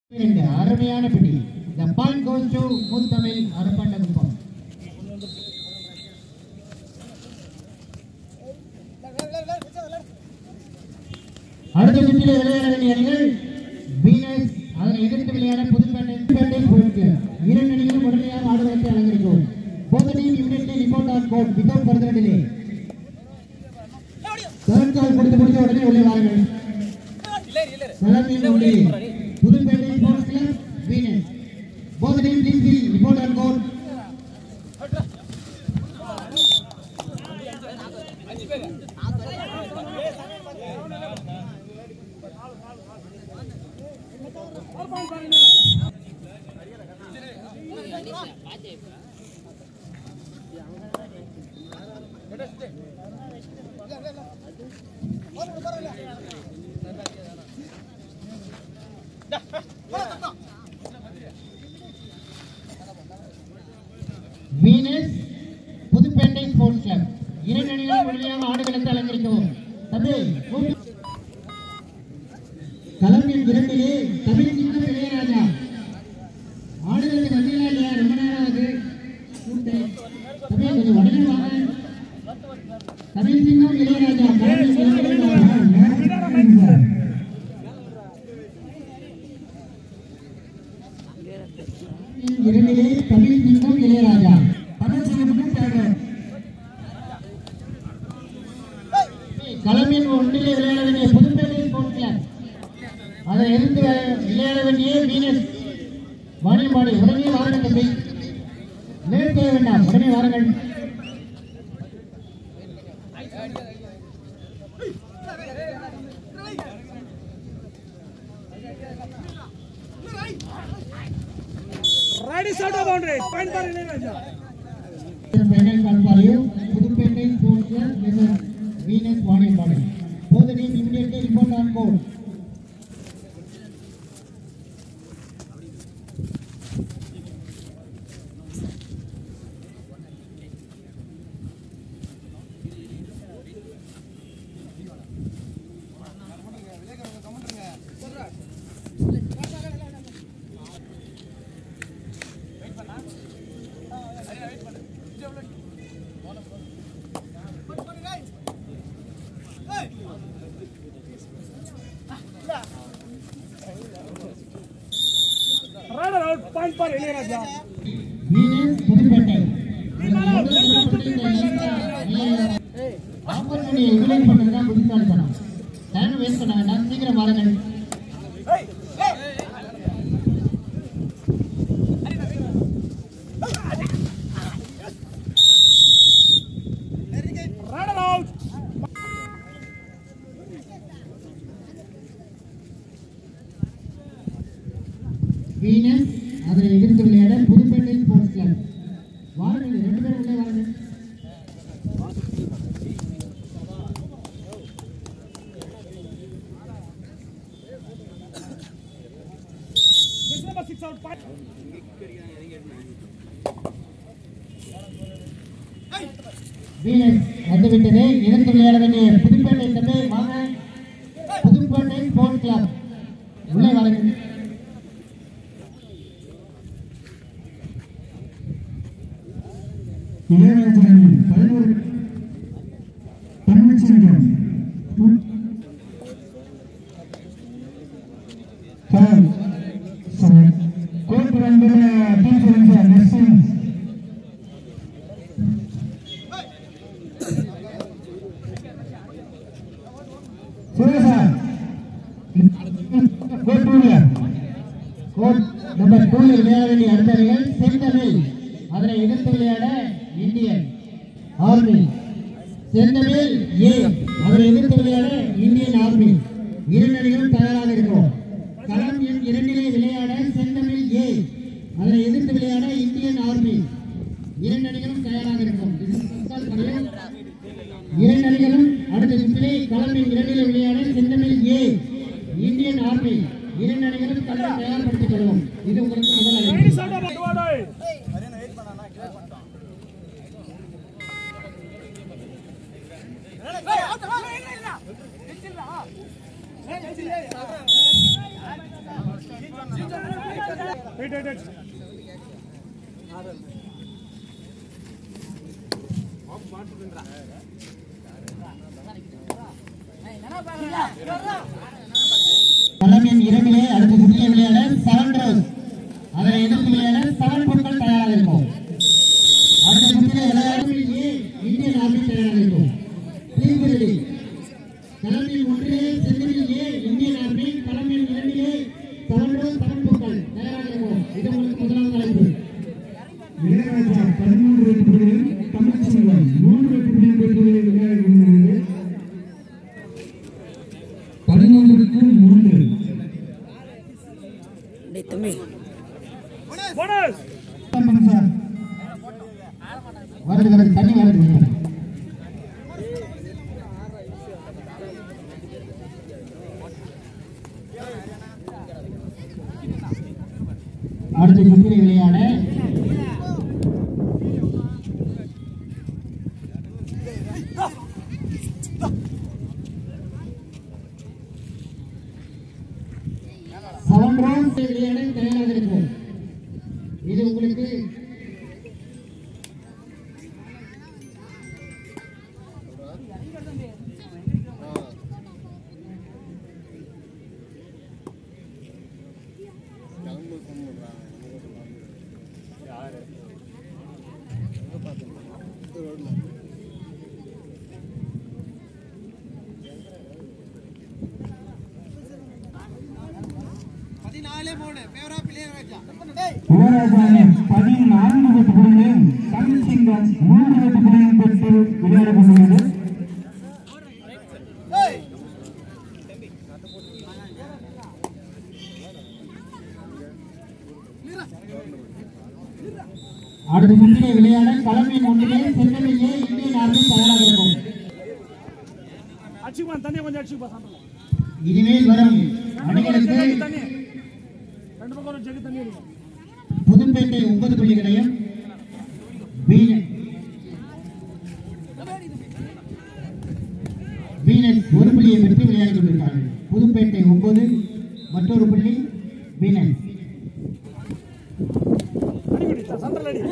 இரண்டு அருமையான பிடி த பாயிண்ட் கோஸ் டு முத்தமிழ் அரப்பண்டகுப்பம் அடுத்த சுற்றில் விளையாட வேண்டிய அணிகள் வீனஸ் அதனை எதிர்த்து விளையாட புதுப்பேட்டை புதுப்பேட்டை போயிருக்கு இரண்டு அணிகளும் உடனடியாக ஆடுகளத்தை அலங்கரிக்கும் both team immediately report on court without further delay third call கொடுத்து முடிச்ச உடனே உள்ளே வாருங்கள் களத்தில் உள்ளே Pudupettai sports club Venus both team please be report on court Venus Pudupettai sports club இரண்டு அணிகளும் முழுமையாக ஆடுகளத்தை அலங்கரிக்கவும் தம்பி கூப்பி- களம் எண் இரண்டிலே தமிழ் சிங்கம் இளையராஜா ஆடுகளுக்கு வந்தீங்களா இல்லையா ரொம்ப நேரம் ஆகுது கூப்பிட்டு. தம்பி கொஞ்சம் உடனே வாங்க தமிழ் சிங்கம் இளையராஜா களம் எண் இரண்டிலே வாங்க. இரண்டிலே தமிழ் சிங்கம் இளையராஜா தமிழ் சிங்கமுக்கும் தேவை களமின் ஒன்றிலே விளையாட வேண்டிய புதுப்பேட்டை ஸ்போர்ட்ஸ் கிளப் அதை எதிர்த்து விளையாட வேண்டிய வீனஸ் வாணியம்பாடி உடனே வாருங்கள் தம்பி லேட் செய்ய வேண்டாம் உடனே வாருங்கள் Right is out of boundary. Point for Ilayaraja. Final call for you. Pudupettai sports club versus Venus Vaniyambadi both teams immediately report on court Right out. Point for Ilayaraja. Venus Pudupettai opportunity utilise பண்ணுறது தான் புத்திசாலித்தனம் time waste பண்ண வேண்டாம் சீக்கிரம் வாருங்கள் Right out. Venus அதனை எதிர்த்து விளையாட புதுப்பேட்டை ஸ்போர்ட்ஸ் கிளப் வாருங்கள் ரெண்டு பேரும் உள்ளே வாருங்கள் This number six out. Point. Venus வந்துவிட்டது எதிர்த்து விளையாட வேண்டிய புதுப்பேட்டை தம்பி வாங்க புதுப்பேட்டை ஸ்போர்ட்ஸ் கிளப் உள்ளே வாருங்கள் இளையராஜாவின் பதினோரு Tamil Sangam sir sir court வந்து டீம் சொல்லுங்க சார் நெக்ஸ்ட் சொல்லுங்க சார் கோர்ட் டூலியர் கோட் நம்பர் டூவில் விளையாட வேண்டிய அடுத்த அணிகள் செந்தமிழ் அதனை எதிர்த்து விளையாட இந்தியன் ஆர்மி செந்தமிழ் ஏ அதனை எதிர்த்து விளையாட இந்தியன் ஆர்மி இரண்டு அணிகளும் தயாராக இருக்கிறோம் களம் எண் இரண்டிலே விளையாட செந்தமிழ் ஏ அதனை எதிர்த்து விளையாட இந்தியன் ஆர்மி இரண்டு அணிகளும் தயாராக இருக்கும் This is first call for you. இரண்டு அணிகளும் அடுத்த சுற்றிலே களம் எண் இரண்டிலே விளையாட செந்தமிழ் ஏ இந்தியன் ஆர்மி இரண்டு அணிகளும் தங்களை தயார்படுத்திக் கொள்வோம் இது உங்களுக்கு முதல் Right அணி is out of boundary. Hey, Wait, wait, wait. களம் எண் இரண்டிலே அடுத்த சுற்றிய விளையாட செவன் ரோஸ் அதனை எதிர்த்து விளையாட செவன் பொருட்கள் தயாராக இருக்கும் அடுத்த சுற்றிலே விளையாடும் ஏ இந்தியன் ஆர்மி தயாராக இருக்கும் Please be ready. களம் எண் ஒன்றிலே செந்தில் ஏ இந்தியன் ஆர்மி களம் எண் இரண்டிலே செவன் ரோஸ் செவன் பொருட்கள் தயாராக இருக்கும் இது உங்களுக்கு முதலாவது அழைப்பு இளையராஜா பதிமூன்று வெற்றி புள்ளிகளும் தமிழ்ச்செல்வன் மூன்று வெற்றி புள்ளிகள் பெற்று விளையாடி கொண்டிருக்கிறது பதினொன்றுக்கு மூன்று Bonus. பண்ணுங்க சார் வருது வருது தண்ணி வருது அடுத்த சுற்றிலே விளையாட செவன் ரவுண்ட் விளையாட தயாராக இருக்கும் இது உங்களுக்கு இளையராஜா அணி பதினான்கு வெற்றி புள்ளிகளையும் தமிழ்ச்செல்வன் மூன்று வெற்றி புள்ளிகளையும் பெற்று விளையாடி கொண்டுள்ளது அடுத்த சுற்றிலே விளையாட களமின் ஒன்றிலே செந்தமிழே இந்தியன் ஆர்மி தயாராக இருக்கும் அடிச்சுப்பா தண்ணியை கொஞ்சம் அடிச்சுப்பா சாப்பிடலாம் இனிமேல் வரும் ரெண்டு பக்கம் அணிகளுக்கு ஜெகு தண்ணி ரெண்டு பக்கம் ஒரு ஜெகு தண்ணி இருக்கும் புதுப்பேட்டை ஒன்பது புள்ளிகளையும் வீன- வீனஸ் ஒரு புள்ளியை பெற்று விளையாடி கொண்டிருக்கிறார்கள் புதுப்பேட்டை ஒன்பது மற்றொரு புள்ளி வீனஸ் அடி குடி சந்திரன் அடி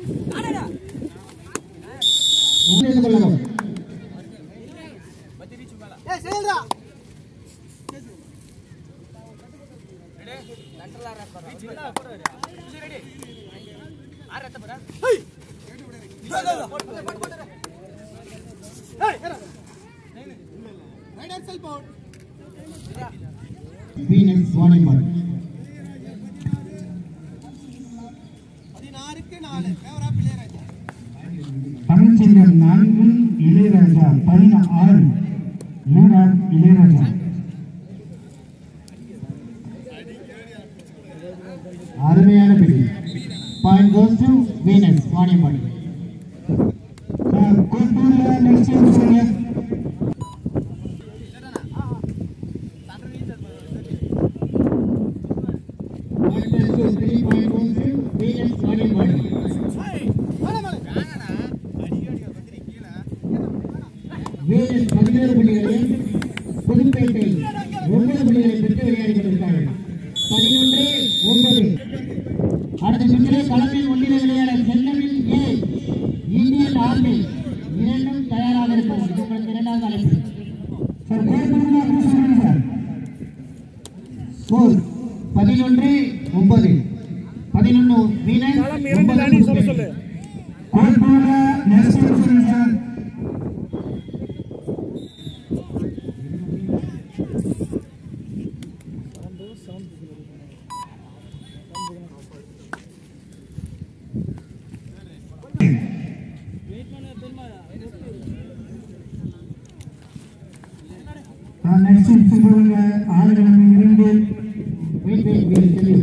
புரிந்து கொள்ளவும் வீனஸ் வாலிபால் தமிழ்ச்செல்வன் நான்கு இளையராஜா பதினாறு லீடர் இளையராஜா அருமையான பிடி point goes to Venus Vaniyambadi sir கோட்டூர்ல நெக்ஸ்ட் சொல்லுங்க Point goes to three point goes to Venus Vaniyambadi Venus பதினேழு புள்ளிகளையும் புதுப்பேட்டை ஒன்பது புள்ளிகளை பெற்று விளையாடி கொண்டிருக்கிறார்கள் பதினொன்று ஒன்பது அடுத்த சுற்றிலே களத்தில் ஒன்றிலே விளையாட சென்னமில் ஏ இந்தியன் ஆர்மி இரண்டும் தயாராக இருக்கும் இது உங்களுக்கு இரண்டாவது அழைப்பு சார் கோட்டூர்ல அப்படி சொல்லுங்க சார் ஸ்கோர் பதினொன்று ஒன்பது பதினொன்று வீனஸ் களம் இரண்டு அணி சொல்ல சொல்லு கோட்டூர்ல நெக்ஸ்ட் சொல்லுங்க சார் நெக்ஸ்ட் சொல்லுங்க ஆறு கிழமை இரண்டு வெயிட் வெயிட் வெயிட் தெரியும்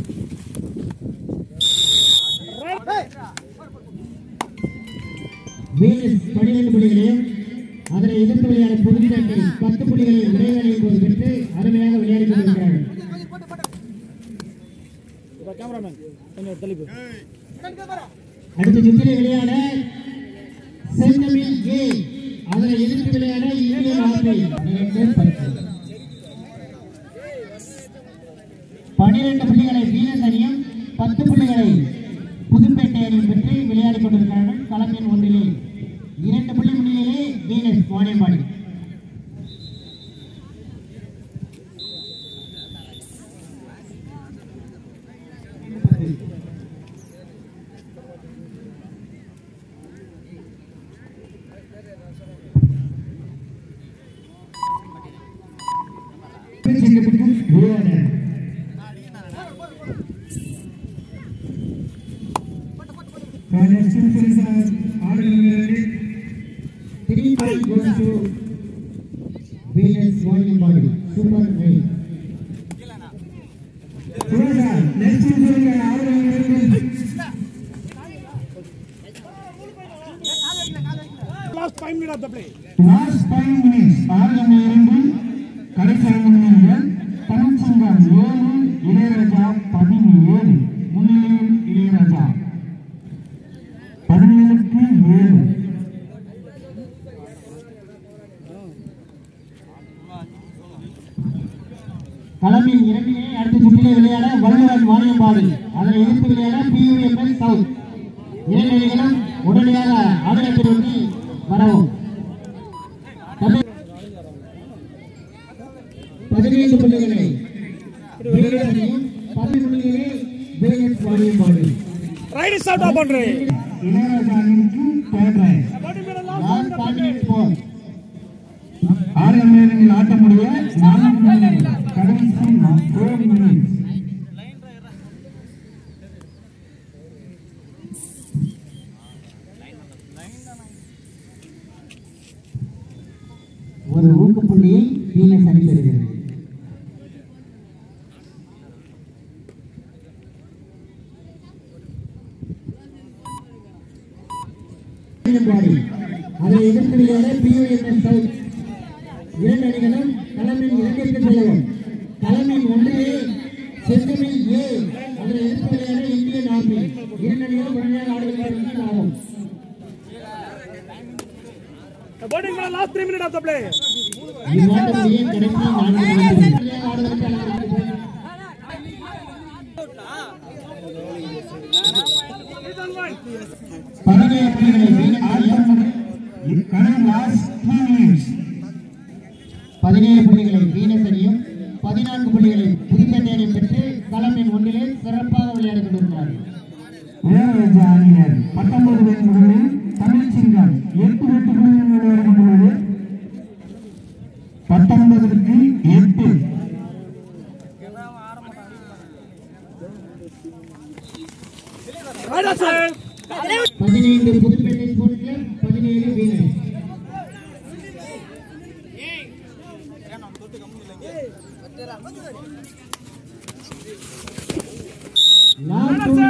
வீனஸ் பன்னிரண்டு புள்ளிகளையும் அதனை எதிர்த்து விளையாட புதுப்பேட்டை பத்து புள்ளிகளை இடைவேளையின் போது பெற்று அருமையாக விளையாடி கொண்டிருக்கிறார்கள் இப்போ கேமராமேன் கொஞ்சம் தெளிவு அடுத்த சுற்றிலே விளையாட செந்தமிழ் ஏ அதனை எதிர்த்து விளையாட இந்தியன் ஆர்மி இரண்டு பத்து பனிரெண்டு புள்ளி புள்ளிகளை வீனஸ் அணியும் பத்து புள்ளிகளை புதுப்பேட்டை அணியும் பெற்று விளையாடிக் கொண்டிருக்கிறார்கள் களம் எண் ஒன்றிலே இரண்டு புள்ளி முன்னிலையிலே வீனஸ் வாணியம்பாடி செங்கப்பட்டு வீரர் ஆடுகிறது three point goes to Venus Vaniyambadi super nine Suresh next சொல்லுங்க ஆடுகிறது Last five minutes of the play. Last five minutes ஆடுகிற இரண்டு கடைசி ஐந்து நிமிடங்கள் தமிழ்ச்சங்கம் ஏழு இளையராஜா பதினேழு முன்னிலையில் இளையராஜா பதினேழுக்கு ஏழு களமில் இரண்டிலே அடுத்த சுற்றிலே விளையாட வள்ளுவன் வாணியம்பாடி அதனை எதிர்த்து விளையாட பியூஎம்எஸ் சவுத் இரண்டு அணிகளும் உடனடியாக ஆடுகளத்தை நோக்கி வரவும் தமிழ் பதினைந்து புள்ளிகளை வீரர் அணியும் பதினைந்து புள்ளிகளே வீரர் Vaniyambadi Right is out of boundary. Ilayaraja அணிக்கு third right About a minute last. Last five minutes போர் ஆறு நேரங்களில் ஆட்ட முடிய நான்கு நிமிடங்கள் கடைசி ஃபோர் மினிட்ஸ் ஒரு ஊக்கப்புள்ளியை வீனஸ் அணி பெறுகிறது வாணியம்பாடி. அதை எதிர்த்து விளையாட பியூஎம்எஸ் சவுத் இரண்டு அணிகளும் களமின் இரண்டிற்கு செல்லவும் களமின் ஒன்றிலே செந்தமிழ் ஏ அதனை எதிர்த்து விளையாட இந்தியன் ஆர்மி இரண்டு அணிகளும் உடனடியாக ஆடுகிறார்கள் ஆகும் About a minute last three minutes of the play. இவ்வாட்டத்திலேயே கடைசி நான்கு நிமிடங்கள். உடனடியாக ஆடுவதற்கு அனுமதிக்கப்படுகிறது. It's on one. பதினேழு புள்ளிகளை வீண் ஆட்டம் கடந்த லாஸ்ட் த்ரீ மினிட்ஸ் பதினேழு புள்ளிகளை வீனஸ் அணியும் பதினான்கு புள்ளிகளை புதுப்பேட்டை அணியும் பெற்று களம் எண் ஒன்றிலே சிறப்பாக விளையாடிக் கொண்டிருக்கிறார்கள் இளையராஜா அணியினர் பத்தொன்பது பேர் முதலில் தமிழ்ச்சிங்கம் எட்டு வெட்டு புள்ளிகள் விளையாடி கொண்டுள்ளது பத்தொன்பதற்கு எட்டு Right outside. பதினைந்து புதுப்பேட்டை ஸ்போர்ட்ஸ் கிளப் பதினேழு வீனஸ் லாஸ்ட் டூ